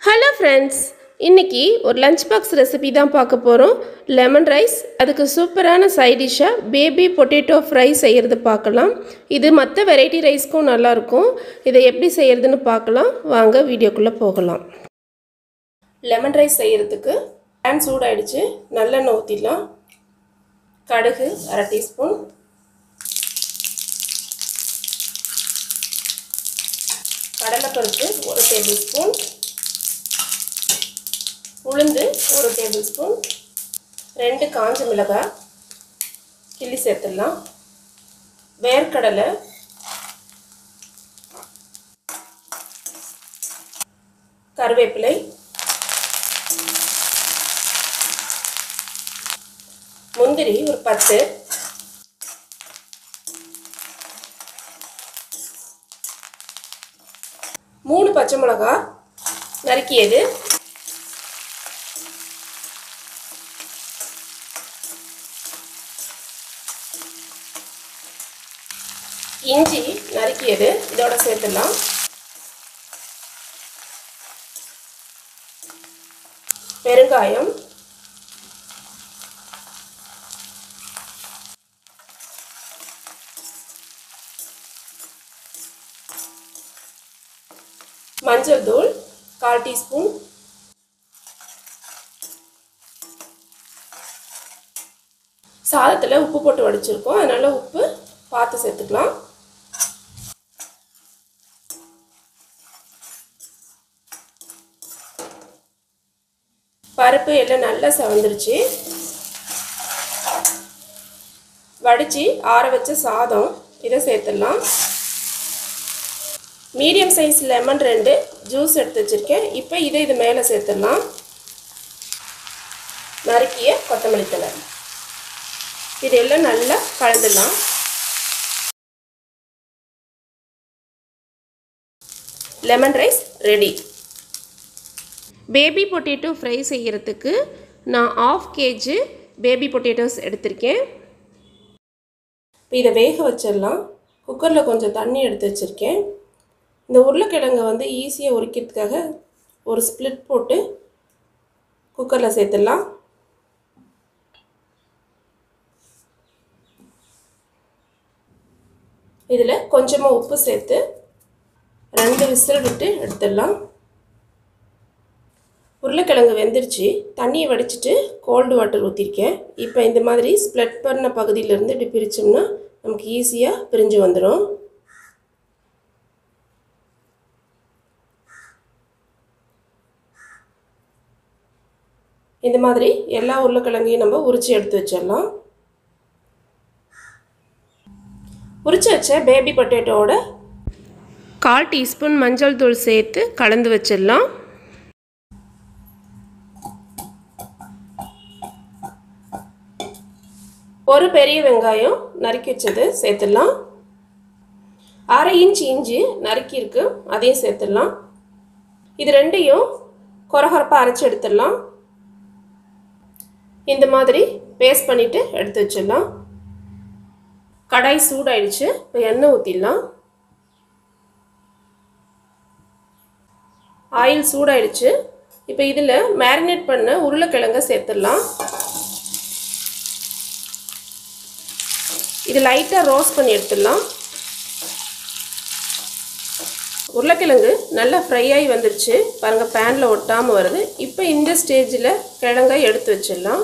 hello friends இன்னைக்கு ஒரு lunch box recipe தான் பார்க்க போகிறோம் லெமன் ரைஸ் அதுக்கு சூப்பரான சைட் டிஷ்ஷாக பேபி பொட்டேட்டோ ஃப்ரை செய்கிறது பார்க்கலாம் இது மற்ற வெரைட்டி ரைஸ்க்கும் நல்லாயிருக்கும் இதை எப்படி செய்கிறதுன்னு பார்க்கலாம் வாங்க வீடியோக்குள்ளே போகலாம் லெமன் ரைஸ் செய்கிறதுக்கு பேன் சூடாயிடுச்சு நல்லெண்ணெய் ஊற்றிடலாம் கடுகு அரை டீஸ்பூன் கடலைப்பருப்பு ஒரு டேபிள் ஸ்பூன் உளுந்து ஒரு டேபிள் ஸ்பூன் ரெண்டு காஞ்ச மிளகாய் கிள்ளி சேர்த்துடலாம் வேர்க்கடலை கருவேப்பிலை முந்திரி ஒரு பத்து மூணு பச்சை மிளகா நறுக்கியது இஞ்சி நறுக்கியது இதோட சேர்த்துடலாம் பெருங்காயம் மஞ்சள் தூள் கால் டீஸ்பூன் சாதத்தில் உப்பு போட்டு வடிச்சிருக்கோம் அதனால் உப்பு பார்த்து சேர்த்துக்கலாம் பருப்பு எல்லாம் நல்லா செவந்துருச்சு வடித்து ஆற வச்ச சாதம் இதை சேர்த்துடலாம் மீடியம் சைஸ் லெமன் ரெண்டு ஜூஸ் எடுத்து வச்சுருக்கேன் இப்போ இதை இது மேலே சேர்த்துடலாம் நறுக்கிய கொத்தமல்லி தலை இதெல்லாம் நல்லா கலந்துடலாம் lemon rice ready baby potato fry செய்கிறதுக்கு நான் ஆஃப் கேஜி பேபி பொட்டேட்டோஸ் எடுத்திருக்கேன் இப்போ இதை வேக வச்சிடலாம் குக்கரில் கொஞ்சம் தண்ணி எடுத்து வச்சுருக்கேன் இந்த உருளைக்கிழங்கை வந்து ஈஸியாக உரிக்கிறதுக்காக ஒரு ஸ்ப்ளிட் போட்டு குக்கரில் சேர்த்துடலாம் இதில் கொஞ்சமாக உப்பு சேர்த்து ரெண்டு விசில் விட்டு எடுத்துடலாம் உருளைக்கிழங்கு வெந்துருச்சு தண்ணியை வடிச்சிட்டு கோல்டு வாட்டர் ஊற்றிருக்கேன் இப்போ இந்த மாதிரி ஸ்ப்ளட் பண்ண பகுதியிலேருந்து இப்படி பிரித்தோம்னா நமக்கு ஈஸியாக பிரிஞ்சு வந்துடும் இந்த மாதிரி எல்லா உருளைக்கிழங்கையும் நம்ம உரித்து எடுத்து வச்சிடலாம் உரித்து வச்ச பேபி பொட்டேட்டோட கால் டீஸ்பூன் மஞ்சள் தூள் சேர்த்து கலந்து வச்சிடலாம் ஒரு பெரிய வெங்காயம் நறுக்கி வச்சது சேர்த்துடலாம் அரை இன்ச் இஞ்சி நறுக்கியிருக்கு அதையும் சேர்த்துடலாம் இது ரெண்டையும் கொரகொரப்பாக அரைச்சி எடுத்துடலாம் இந்த மாதிரி பேஸ்ட் பண்ணிவிட்டு எடுத்து வச்சிடலாம் கடாய் சூடாயிடுச்சு இப்போ எண்ணெய் ஊற்றிடலாம் ஆயில் சூடாயிடுச்சு இப்போ இதில் மேரினேட் பண்ண உருளைக்கிழங்க சேர்த்துடலாம் இது லைட்டாக ரோஸ்ட் பண்ணி எடுத்துடலாம் உருளைக்கிழங்கு நல்லா ஃப்ரை ஆகி வந்துருச்சு பாருங்கள் பேனில் ஒட்டாமல் வருது இப்போ இந்த ஸ்டேஜில் கிழங்க எடுத்து வச்சிடலாம்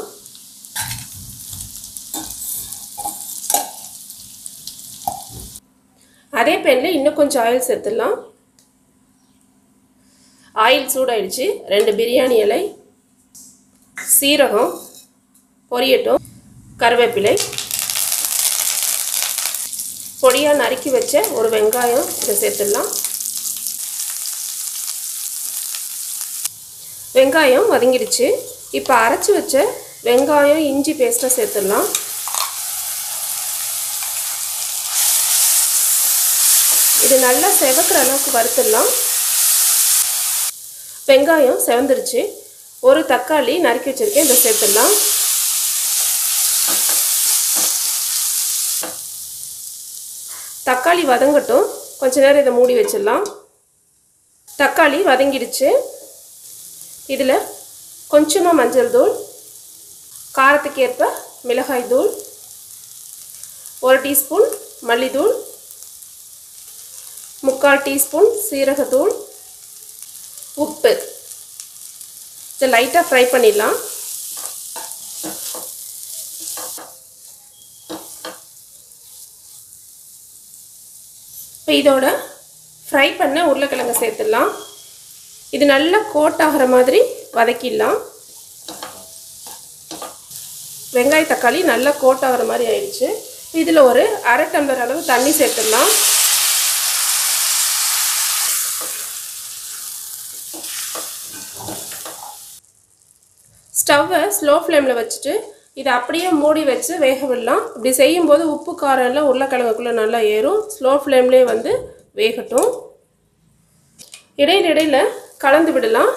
அதே பேனில் இன்னும் கொஞ்சம் ஆயில் சேர்த்துடலாம் ஆயில் சூடாயிடுச்சு ரெண்டு பிரியாணி இலை சீரகம் பொரியட்டும் கருவேப்பிலை பொடியாக நறுக்கி வச்ச ஒரு வெங்காயம் இதை சேர்த்துடலாம் வெங்காயம் வதங்கிடுச்சு இப்போ அரைச்சி வச்ச வெங்காயம் இஞ்சி பேஸ்ட்டை சேர்த்துடலாம் இது நல்லா செவக்கிற அளவுக்கு வறுத்துடலாம் வெங்காயம் செவந்துருச்சு ஒரு தக்காளி நறுக்கி வச்சுருக்கேன் இதை சேர்த்துடலாம் தக்காளி வதங்கட்டும் கொஞ்ச நேரம் இதை மூடி வச்சிடலாம் தக்காளி வதங்கிடுச்சு இதில் கொஞ்சமாக மஞ்சள் தூள் காரத்துக்கு ஏற்ப மிளகாய் தூள் ஒரு டீஸ்பூன் மல்லித்தூள் முக்கால் டீஸ்பூன் சீரகத்தூள் உப்பு இதை லைட்டாக ஃப்ரை பண்ணிடலாம் இப்போ இதோட ஃப்ரை பண்ண உருளைக்கிழங்கு சேர்த்துடலாம் இது நல்லா கோட் ஆகிற மாதிரி வதக்கிடலாம் வெங்காய தக்காளி நல்லா கோட் ஆகிற மாதிரி ஆயிடுச்சு இதில் ஒரு அரை டம்ளர் அளவு தண்ணி சேர்த்துடலாம் ஸ்டவ்வை ஸ்லோ ஃப்ளேமில் வச்சுட்டு இதை அப்படியே மூடி வச்சு வேக விடலாம் இப்படி செய்யும்போது உப்பு காரம் எல்லாம் உருளைக்கிழங்குக்குள்ளே நல்லா ஏறும் ஸ்லோ ஃப்ளேம்லேயே வந்து வேகட்டும் இடையில இடையில கலந்து விடலாம்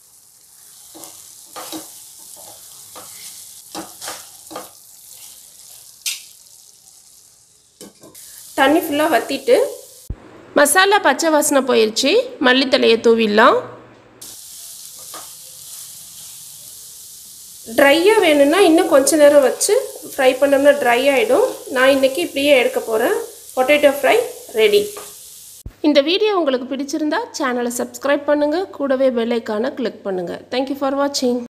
தண்ணி ஃபுல்லாக வற்றிட்டு மசாலா பச்சை வாசனை போயிடுச்சு மல்லித்தலையை தூவிடலாம் ட்ரையாக வேணும்னா இன்னும் கொஞ்ச நேரம் வச்சு ஃப்ரை பண்ணோம்னா ட்ரை ஆகிடும் நான் இன்றைக்கி இப்படியே எடுக்க போகிறேன் பொட்டேட்டோ ஃப்ரை ரெடி இந்த வீடியோ உங்களுக்கு பிடிச்சிருந்தா சேனலை சப்ஸ்கிரைப் பண்ணுங்கள் கூடவே பெல் ஐக்கானை கிளிக் பண்ணுங்கள் தேங்க்யூ ஃபார் வாட்சிங்